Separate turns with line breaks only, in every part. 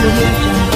audio jungle.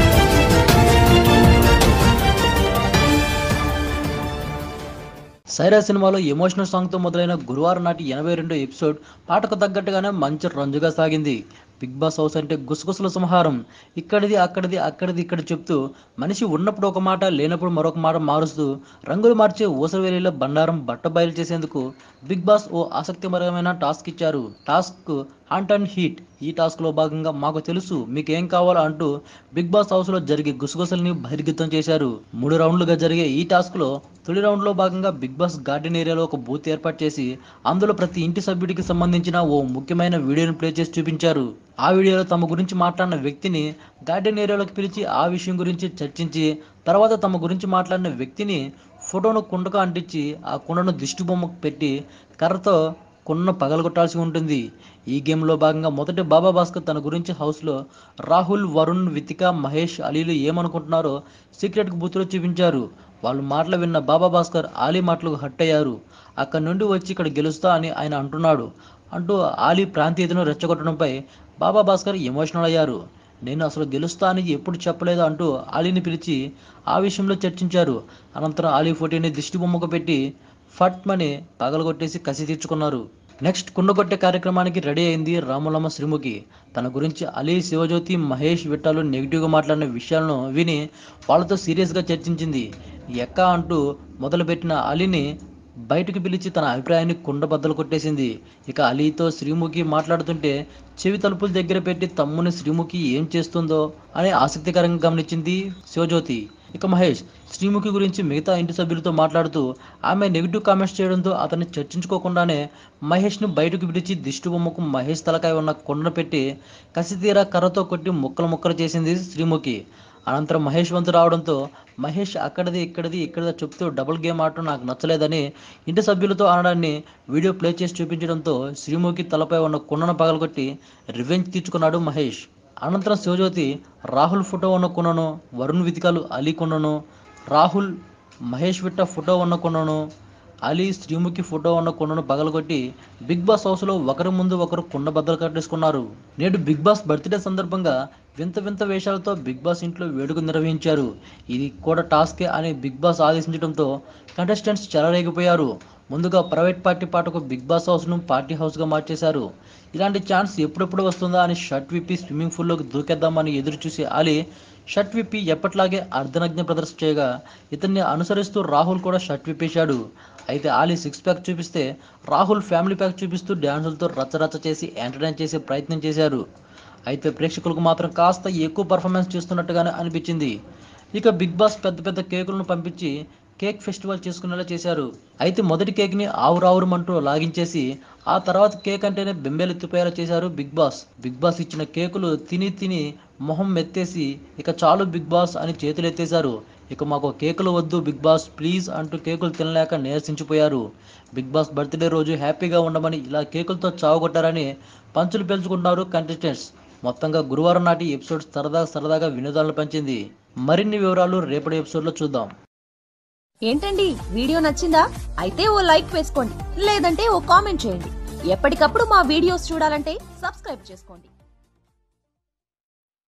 Sye Raa సినిమాలో emotional సాంగ్తో మొదలైన గురువారం నాటి ఎనభై రెండో ఎపిసోడ్ పాటకు తగ్గట్టుగానే మంచి రంజుగా సాగింది బిగ్ బాస్ హౌస్ అంటే గుసగుసల సంహారం ఇక్కడిది అక్కడిది అక్కడిది ఇక్కడ చెప్తూ మనిషి ఉన్నప్పుడు ఒక మాట లేనప్పుడు మరొక మాట మారుస్తూ రంగులు మార్చే ఊసరవేలిలో బండారం బట్ట బయలు చేసేందుకు బిగ్ బాస్ ఓ ఆసక్తికరమైన టాస్క్ ఇచ్చారు టాస్క్ హంట్ అండ్ హీట్ ఈ టాస్క్ లో భాగంగా మాకు తెలుసు మీకు ఏం కావాలో అంటూ బిగ్ బాస్ హౌస్ లో జరిగే గుసగుసల్ని బహిర్గతం చేశారు మూడు రౌండ్లుగా జరిగే ఈ టాస్క్ లో తొలి రౌండ్ లో భాగంగా బిగ్ బాస్ గార్డెన్ ఏరియాలో ఒక బూత్ ఏర్పాటు చేసి అందులో ప్రతి ఇంటి సభ్యుడికి సంబంధించిన ఓ ముఖ్యమైన వీడియోని ప్లే చేసి చూపించారు ఆ వీడియోలో తమ గురించి మాట్లాడిన వ్యక్తిని గార్డెన్ ఏరియాలోకి పిలిచి ఆ విషయం గురించి చర్చించి తర్వాత తమ గురించి మాట్లాడిన వ్యక్తిని ఫోటోను కుండకు అంటించి ఆ కుండను దిష్టి బొమ్మకు పెట్టి కర్రతో కుండను పగలగొట్టాల్సి ఉంటుంది ఈ గేమ్లో భాగంగా మొదటి బాబా భాస్కర్ తన గురించి హౌస్లో రాహుల్ వరుణ్ వితిక మహేష్ అలీలు ఏమనుకుంటున్నారో సీక్రెట్ బూత్లో చూపించారు వాళ్ళు మాటలు విన్న బాబా భాస్కర్ ఆలీ మాటలకు హట్ అయ్యారు అక్కడి నుండి వచ్చి ఇక్కడ గెలుస్తా అని ఆయన అంటున్నాడు అంటూ ఆలీ ప్రాంతీయతను రెచ్చగొట్టడంపై బాబా భాస్కర్ ఎమోషనల్ అయ్యారు నేను అసలు గెలుస్తా అని ఎప్పుడు చెప్పలేదు అంటూ ఆలీని పిలిచి ఆ విషయంలో చర్చించారు అనంతరం ఆలీ ఫోటోని దిష్టి బొమ్మకు పెట్టి ఫట్ మని పగలగొట్టేసి కసి తీర్చుకున్నారు నెక్స్ట్ కుండగొట్టే కార్యక్రమానికి రెడీ అయింది రాములమ్మ శ్రీముఖి తన గురించి అలీ శివజ్యోతి మహేష్ విట్టాలు నెగిటివ్గా మాట్లాడిన విషయాలను విని వాళ్ళతో సీరియస్గా చర్చించింది ఎక్క అంటూ మొదలుపెట్టిన అలీని బయటకు పిలిచి తన అభిప్రాయాన్ని కుండ బద్దలు కొట్టేసింది ఇక అలీతో శ్రీముఖి మాట్లాడుతుంటే చెవి తలుపుల దగ్గర పెట్టి తమ్ముని శ్రీముఖి ఏం చేస్తుందో అని ఆసక్తికరంగా గమనించింది శివజ్యోతి ఇక మహేష్ శ్రీముఖి గురించి మిగతా ఇంటి సభ్యులతో మాట్లాడుతూ ఆమె నెగిటివ్ కామెంట్స్ చేయడంతో అతన్ని చర్చించుకోకుండానే మహేష్ను బయటకు పిలిచి దిష్టి బొమ్మకు మహేష్ తలకాయ ఉన్న కొండను పెట్టి కసితీరా కర్రతో కొట్టి ముక్కలు ముక్కలు చేసింది శ్రీముఖి అనంతరం మహేష్ వంతు రావడంతో మహేష్ అక్కడిది ఇక్కడిది ఇక్కడిది చెప్తూ డబుల్ గేమ్ ఆడటం నాకు నచ్చలేదని ఇంటి సభ్యులతో అనడాన్ని వీడియో ప్లే చేసి చూపించడంతో శ్రీముఖి తలపై ఉన్న కుండను పగలగొట్టి రివెంజ్ తీర్చుకున్నాడు మహేష్ అనంతరం శివజ్యోతి రాహుల్ ఫోటో ఉన్న కుండను వరుణ్ వితికాలు అలీ కుండను రాహుల్ మహేష్ విట్ట ఫోటో ఉన్న కుండను అలీ శ్రీముఖి ఫోటో ఉన్న కుండను పగలగొట్టి బిగ్ బాస్ హౌస్లో ఒకరి ముందు ఒకరు కుండ బద్దలు కట్టేసుకున్నారు నేడు బిగ్ బాస్ బర్త్డే సందర్భంగా వింత వింత వేషాలతో బిగ్ బాస్ ఇంట్లో వేడుక నిర్వహించారు ఇది కూడా టాస్కే అని బిగ్ బాస్ ఆదేశించడంతో కంటెస్టెంట్స్ చెలరేగిపోయారు ముందుగా ప్రైవేట్ పార్టీ పాటకు బిగ్ బాస్ హౌస్ను పార్టీ హౌస్గా మార్చేశారు ఇలాంటి ఛాన్స్ ఎప్పుడెప్పుడు వస్తుందా అని షర్ట్ విప్పి స్విమ్మింగ్ పూల్లోకి దూకేద్దామని ఎదురు చూసి అలీ షర్ట్ విప్పి ఎప్పట్లాగే అర్ధనగ్న ప్రదర్శన చేయగా ఇతన్ని అనుసరిస్తూ రాహుల్ కూడా షర్ట్ విప్పేశాడు అయితే ఆలీ సిక్స్ ప్యాక్ చూపిస్తే రాహుల్ ఫ్యామిలీ ప్యాక్ చూపిస్తూ డ్యాన్సులతో రచ్చరచ్చ చేసి ఎంటర్టైన్ చేసే ప్రయత్నం చేశారు అయితే ప్రేక్షకులకు మాత్రం కాస్త ఎక్కువ పర్ఫార్మెన్స్ చేస్తున్నట్టుగానే అనిపించింది ఇక బిగ్ బాస్ పెద్ద పెద్ద కేకులను పంపించి కేక్ ఫెస్టివల్ చేసుకునేలా చేశారు అయితే మొదటి కేక్ని ఆవురావురమంటూ లాగించేసి ఆ తర్వాత కేక్ అంటేనే బెంబేలెత్తిపోయేలా చేశారు బిగ్ బాస్ బిగ్ బాస్ ఇచ్చిన కేకులు తిని తిని మొహం మెత్తేసి ఇక చాలు బిగ్ బాస్ అని చేతులు ఎత్తేశారు ఇక మాకు కేకులు వద్దు బిగ్ బాస్ ప్లీజ్ అంటూ కేకులు తినలేక నీరసించిపోయారు బిగ్ బాస్ బర్త్డే రోజు హ్యాపీగా ఉండమని ఇలా కేకులతో చావగొట్టారని పంచులు పెంచుకున్నారు కంటెస్టెంట్స్ మొత్తంగా గురువారం నాటి ఎపిసోడ్ సరదా సరదాగా వినోదాలను పంచింది మరిన్ని వివరాలు రేపటి ఎపిసోడ్లో చూద్దాం
ఏంటండి వీడియో నచ్చిందా అయితే ఓ లైక్ వేసుకోండి లేదంటే ఓ కామెంట్ చేయండి ఎప్పటికప్పుడు మా వీడియోస్ చూడాలంటే సబ్స్క్రైబ్ చేసుకోండి